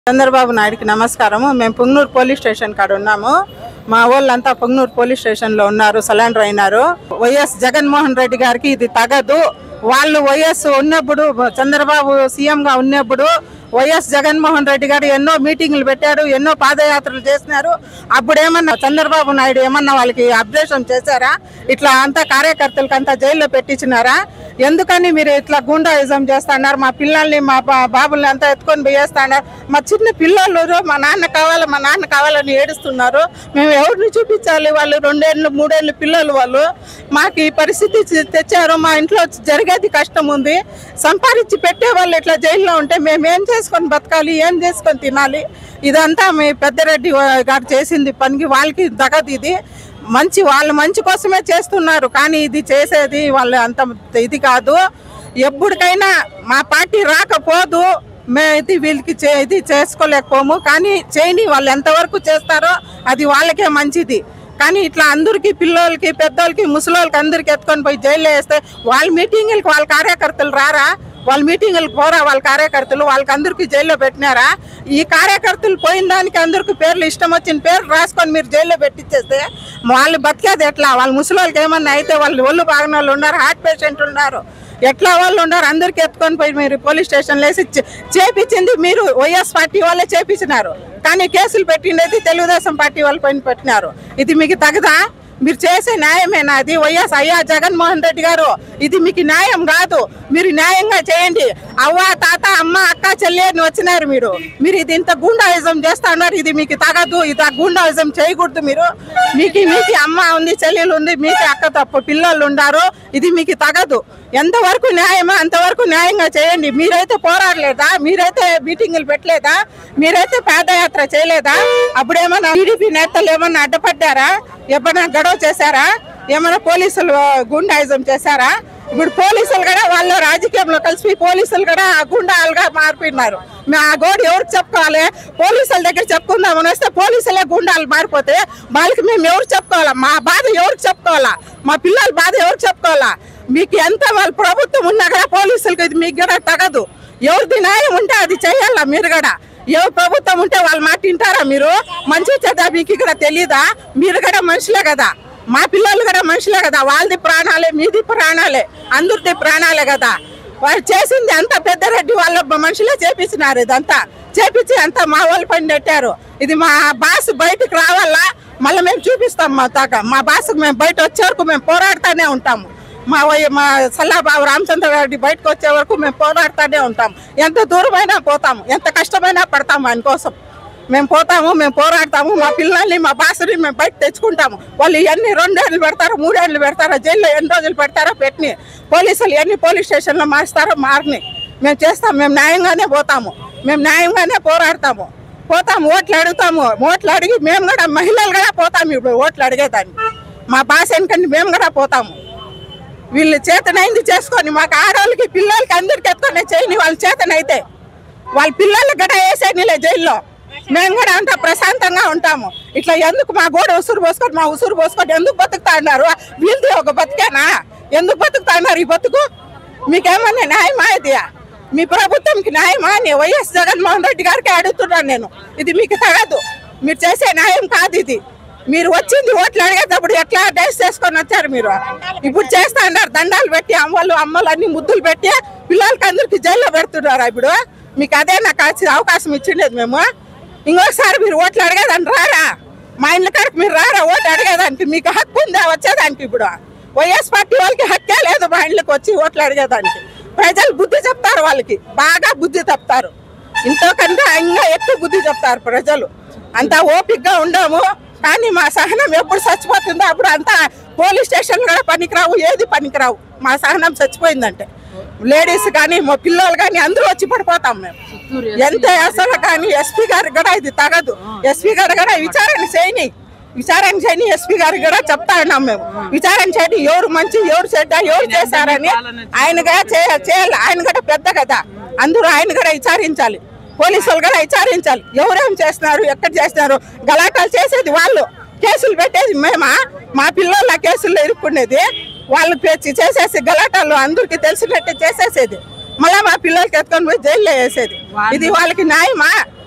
చంద్రబాబు నాయుడుకి నమస్కారము మేము పుంగనూరు పోలీస్ స్టేషన్ కాడ ఉన్నాము మా వాళ్ళంతా పుంగనూరు పోలీస్ స్టేషన్ లో ఉన్నారు సరెండర్ అయినారు వైఎస్ జగన్మోహన్ రెడ్డి గారికి ఇది తగదు వాళ్ళు వైఎస్ ఉన్నప్పుడు చంద్రబాబు సీఎం గా ఉన్నప్పుడు వైఎస్ జగన్మోహన్ రెడ్డి గారు ఎన్నో మీటింగ్లు పెట్టారు ఎన్నో పాదయాత్రలు చేసినారు అప్పుడు ఏమన్నా చంద్రబాబు నాయుడు ఏమన్నా వాళ్ళకి అప్డేషన్ చేశారా ఇట్లా అంతా కార్యకర్తలకు అంతా జైల్లో పెట్టించినారా ఎందుకని మీరు ఇట్లా గూండాయిజం చేస్తున్నారు మా పిల్లల్ని మా బా- బాబుల్ని అంతా ఎత్తుకొని పోయేస్తున్నారు మా చిన్న పిల్లలు మా నాన్న కావాలి మా నాన్న కావాలని ఏడుస్తున్నారు మేము ఎవరిని చూపించాలి వాళ్ళు రెండేళ్ళు మూడేళ్ళు పిల్లలు వాళ్ళు మాకు ఈ పరిస్థితి చి- తెచ్చారు మా ఇంట్లో జరిగేది కష్టం ఉంది సంపాదించి పెట్టే వాళ్ళు ఇట్లా జైల్లో ఉంటే మేము ఏం చేసుకొని బతకాలి ఏం చేసుకొని తినాలి ఇదంతా మీ పెద్దరెడ్డి గారు చేసింది పనికి వాళ్ళకి తగదు ఇది మంచి వాళ్ళు మంచి కోసమే చేస్తున్నారు కానీ ఇది చేసేది వాళ్ళు అంత ఇది కాదు ఎప్పటికైనా మా పార్టీ రాకపోదు మేము ఇది వీళ్ళకి చే- ఇది చేసుకోలేకపోము కానీ చేయని వాళ్ళు ఎంతవరకు చేస్తారో అది వాళ్ళకే మంచిది కానీ ఇట్లా అందరికి పిల్లోళ్ళకి పెద్దోళ్ళకి ముసలోళ్ళకి అందరికి ఎత్తుకొని పోయి జైల్లో వేస్తే వాళ్ళ మీటింగులకి వాళ్ళ కార్యకర్తలు రారా వాళ్ళ మీటింగులకు పోరా వాళ్ళ కార్యకర్తలు వాళ్ళకి అందరికి జైల్లో పెట్టినారా ఈ కార్యకర్తలు పోయిన దానికి అందరికి పేర్లు ఇష్టం వచ్చిన పేర్లు రాసుకొని మీరు జైల్లో పెట్టించేస్తే వాళ్ళు బతికేది ఎట్లా వాళ్ళ ముసలోళ్ళకి ఏమన్నా అయితే వాళ్ళు ఒళ్ళు బాగిన వాళ్ళు ఉన్నారు హార్ట్ పేషెంట్ ఉన్నారు ఎట్లా వాళ్ళు ఉన్నారు అందరికి ఎత్తుకొని పోయి మీరు పోలీస్ స్టేషన్లో వేసి చే- చేపించింది మీరు వైఎస్ పార్టీ వాళ్ళే చేపించినారు కానీ కేసులు పెట్టిండేది తెలుగుదేశం పార్టీ వాళ్ళు పైన పెట్టినారు ఇది మీకు తగదా మీరు చేసే న్యాయమేనా అది వైఎస్ అయ్యా జగన్మోహన్ రెడ్డి గారు ఇది మీకు న్యాయం కాదు మీరు న్యాయంగా చేయండి అవ్వ తాత అమ్మ అక్క చెల్లి అని వచ్చినారు మీరు మీరు ఇది ఇంత గూండాయిజం చేస్తా ఉన్నారు ఇది మీకు తగదు ఇది ఆ గూండాయిజం చేయకూడదు మీరు మీకు మీకు అమ్మ ఉంది చెల్లెలు ఉంది మీకు అక్క తప్ప పిల్లలు ఉన్నారు ఇది మీకు తగదు ఎంతవరకు న్యాయమో అంతవరకు న్యాయంగా చేయండి మీరైతే పోరాడలేదా మీరైతే మీటింగులు పెట్టలేదా మీరైతే పాదయాత్ర చేయలేదా అప్పుడేమన్నా టీడీపీ నేతలు ఏమన్నా అడ్డపడ్డారా ఏమన్నా గొడవ చేశారా ఏమన్నా పోలీసులు గుండాయిజం చేశారా ఇప్పుడు పోలీసులు కూడా వాళ్ళు రాజకీయంలో కలిసి పోలీసులు కూడా గుండాలుగా మారిపోయినారు మేము ఆ గోడు ఎవరికి చెప్పుకోవాలి పోలీసుల దగ్గర చెప్పుకుందామని వస్తే పోలీసులే గుండాలు మారిపోతే వాళ్ళకి మేము ఎవరు చెప్పుకోవాలా మా బాధ ఎవరికి చెప్పుకోవాలా మా పిల్లల బాధ ఎవరికి చెప్పుకోవాలా మీకు ఎంత వాళ్ళ ప్రభుత్వం ఉన్నా కూడా పోలీసులకి ఇది మీకు కూడా తగదు ఎవరిది న్యాయం ఉంటే అది చేయాలా మీరు కూడా ఎవరు ప్రభుత్వం ఉంటే వాళ్ళ మాట వింటారా మీరు మంచి చెడ్డ మీకు ఇక్కడ తెలీదా మీరు కూడా మనుషులే కదా మా పిల్లలు కూడా మనుషులే కదా వాళ్ళది ప్రాణాలే మీది ప్రాణాలే అందరిది ప్రాణాలే కదా వాళ్ళు చేసింది అంతా పెద్దరెడ్డి వాళ్ళ మనుషులే చేపించినారు ఇదంతా చేపించి అంతా మా వాళ్ళు పని పెట్టారు ఇది మా బాస్ బయటకు రావాలా మళ్ళీ మేము చూపిస్తాం మా తాక మా బాస్కు మేము బయట వచ్చే వరకు మేము పోరాడుతూనే ఉంటాము మా వై- మా సల్లాబాబు రామచంద్ర రెడ్డి బయటకు వచ్చే వరకు మేము పోరాడుతూనే ఉంటాం ఎంత దూరమైనా పోతాము ఎంత కష్టమైనా పడతాము ఆయన కోసం మేము పోతాము మేము పోరాడతాము మా పిల్లల్ని మా బాసుని మేము బయట తెచ్చుకుంటాము వాళ్ళు ఎన్ని రెండేళ్ళు పెడతారో మూడేళ్ళు పెడతారో జైల్లో ఎన్ని రోజులు పెడతారో పెట్టిని పోలీసులు ఎన్ని పోలీస్ స్టేషన్లో మారుస్తారో మారిని మేము చేస్తాం మేము న్యాయంగానే పోతాము మేము న్యాయంగానే పోరాడతాము పోతాము ఓట్లు అడుగుతాము ఓట్లు అడిగి మేము కూడా మహిళలు కూడా పోతాము ఇప్పుడు ఓట్లు అడిగేదాన్ని మా భాష ఎందుకంటే మేము కూడా పోతాము వీళ్ళు చేతనైంది చేసుకొని మాకు ఆడవాళ్ళకి పిల్లలకి అందరికి ఎత్తుకొని చేయని వాళ్ళ చేతనైతే వాళ్ళ పిల్లలకి కూడా వేసేయనిలే జైల్లో మేము కూడా అంతా ప్రశాంతంగా ఉంటాము ఇట్లా ఎందుకు మా గోడ ఉసురు పోసుకొని మా ఉసురు పోసుకొని ఎందుకు బతుకుతా ఉన్నారు వీళ్ళది ఒక బతికేనా ఎందుకు బతుకుతా ఉన్నారు ఈ బతుకు మీకేమన్నా న్యాయమా ఇది మీ ప్రభుత్వంకి న్యాయమా అని వైఎస్ జగన్మోహన్ రెడ్డి గారికి అడుగుతున్నాను నేను ఇది మీకు తగదు మీరు చేసే న్యాయం కాదు ఇది మీరు వచ్చింది ఓట్లు అడిగేటప్పుడు ఎట్లా డ్రెస్ చేసుకొని వచ్చారు మీరు ఇప్పుడు చేస్తా అన్నారు దండాలు పెట్టి అమ్మలు అమ్మలు అన్ని ముద్దులు పెట్టి పిల్లలకి అందరికి జైల్లో పెడుతున్నారు ఇప్పుడు మీకు అదే నాకు కాసి అవకాశం ఇచ్చిండేది మేము ఇంకోసారి మీరు ఓట్లు అడిగేదాన్ని రారా మా ఇళ్ళ కాడికి మీరు రారా ఓట్లు అడిగేదానికి మీకు హక్కు ఉందా వచ్చేదానికి ఇప్పుడు వైఎస్ పార్టీ వాళ్ళకి హక్కే లేదు మా ఇళ్ళకి వచ్చి ఓట్లు అడిగేదానికి ప్రజలు బుద్ధి చెప్తారు వాళ్ళకి బాగా బుద్ధి చెప్తారు ఇంతకంటే ఇంకా ఎక్కువ బుద్ధి చెప్తారు ప్రజలు అంతా ఓపికగా ఉండము కానీ మా సహనం ఎప్పుడు చచ్చిపోతుందో అప్పుడు అంతా పోలీస్ స్టేషన్ కూడా పనికిరావు ఏది పనికిరావు మా సహనం చచ్చిపోయిందంటే లేడీస్ కానీ మా పిల్లలు కానీ అందరూ వచ్చి పడిపోతాం మేము ఎంత అసలు కానీ ఎస్పీ గారికి కూడా ఇది తగదు ఎస్పీ గారు కూడా విచారణ చేయని విచారణ చేయని ఎస్పీ గారికి కూడా చెప్తా ఉన్నాం మేము విచారణ చేయని ఎవరు మంచి ఎవరు చెడ్డ ఎవరు చేశారని ఆయనగా చేయ- చేయాలి ఆయన కూడా పెద్ద కదా అందరూ ఆయన కూడా విచారించాలి పోలీసులు కూడా విచారించాలి ఎవరేం చేస్తున్నారు ఎక్కడ చేస్తున్నారు గలాటాలు చేసేది వాళ్ళు కేసులు పెట్టేది మేమా మా పిల్లలు ఆ కేసుల్లో ఇరుక్కునేది వాళ్ళు పె- చేసేసి గలాటాలు అందరికి తెలిసినట్టు చేసేసేది మళ్ళా మా పిల్లలకి ఎత్తుకొని పోయి జైల్లో వేసేది ఇది వాళ్ళకి న్యాయమా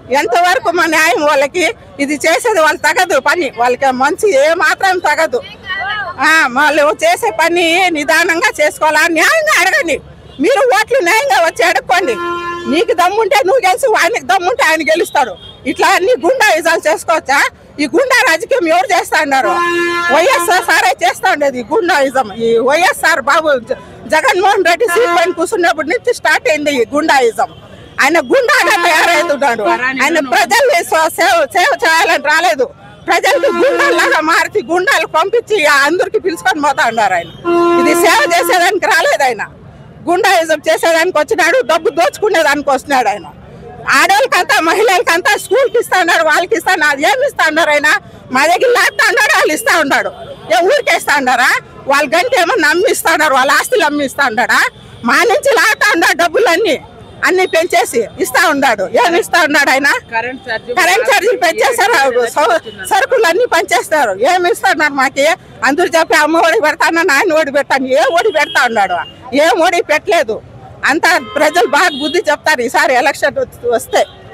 ఎంతవరకు మా న్యాయం వాళ్ళకి ఇది చేసేది వాళ్ళు తగదు పని వాళ్ళకి మంచి ఏ మాత్రం తగదు ఆ, వాళ్ళు చేసే పని నిదానంగా చేసుకోవాలా న్యాయంగా అడగండి మీరు ఓట్లు న్యాయంగా వచ్చి అడుక్కోండి నీకు దమ్ముంటే నువ్వు గెలిచి ఆయనకి దమ్ముంటే ఆయన గెలుస్తాడు ఇట్లా అన్ని గుండా ఇజాలు చేసుకోవచ్చా ఈ గుండా రాజకీయం ఎవరు చేస్తా ఉన్నారు వైఎస్ఆర్ సారే చేస్తా ఉండేది ఈ గుండాయిజం ఈ వైఎస్ఆర్ బాబు జ- జగన్మోహన్ రెడ్డి సీట్ పైన కూర్చున్నప్పటి నుంచి స్టార్ట్ అయింది ఈ గుండాయిజం ఆయన గుండాగా తయారవుతున్నాడు ఆయన ప్రజల్ని స- సేవ సేవ చేయాలని రాలేదు ప్రజలకు గుండాలాగా మార్చి గుండాలు పంపించి అందరికి పిలుచుకొని పోతా ఉన్నారు ఆయన ఇది సేవ చేసేదానికి రాలేదు ఆయన గుండాయిజం చేసేదానికి వచ్చినాడు డబ్బు దోచుకునేదానికి వస్తున్నాడు ఆయన ఆడవాళ్ళకంతా మహిళలకంతా స్కూల్కి ఇస్తా ఉన్నాడు వాళ్ళకి ఇస్తా ఉన్నాడు ఏమి ఇస్తా ఉన్నారు ఆయన మా దగ్గర లాక్తా ఉన్నాడు వాళ్ళు ఇస్తా ఉన్నాడు ఏ ఊరికి ఇస్తా ఉన్నారా వాళ్ళ గంట ఏమన్నా అమ్మి ఇస్తా ఉన్నారు వాళ్ళ ఆస్తులు అమ్మి ఇస్తా ఉన్నాడా మా నుంచి లాక్తా ఉన్నాడు డబ్బులన్నీ అన్ని పెంచేసి ఇస్తా ఉన్నాడు ఏమి ఇస్తా ఉన్నాడు ఆయన కరెంట్ ఛార్జ్ కరెంట్ ఛార్జీలు పెంచేస్తారు సౌ- సరుకులు అన్ని పంచేస్తారు ఏమి ఇస్తున్నారు మాకి అందరూ చెప్పి అమ్మ ఒడి పెడతాను నాయన ఒడి పెడతాను ఏ ఒడి పెడతా ఉన్నాడు ఏం ఒడి పెట్టలేదు అంతా ప్రజలు బాగా బుద్ధి చెప్తారు ఈసారి ఎలక్షన్ వస్తే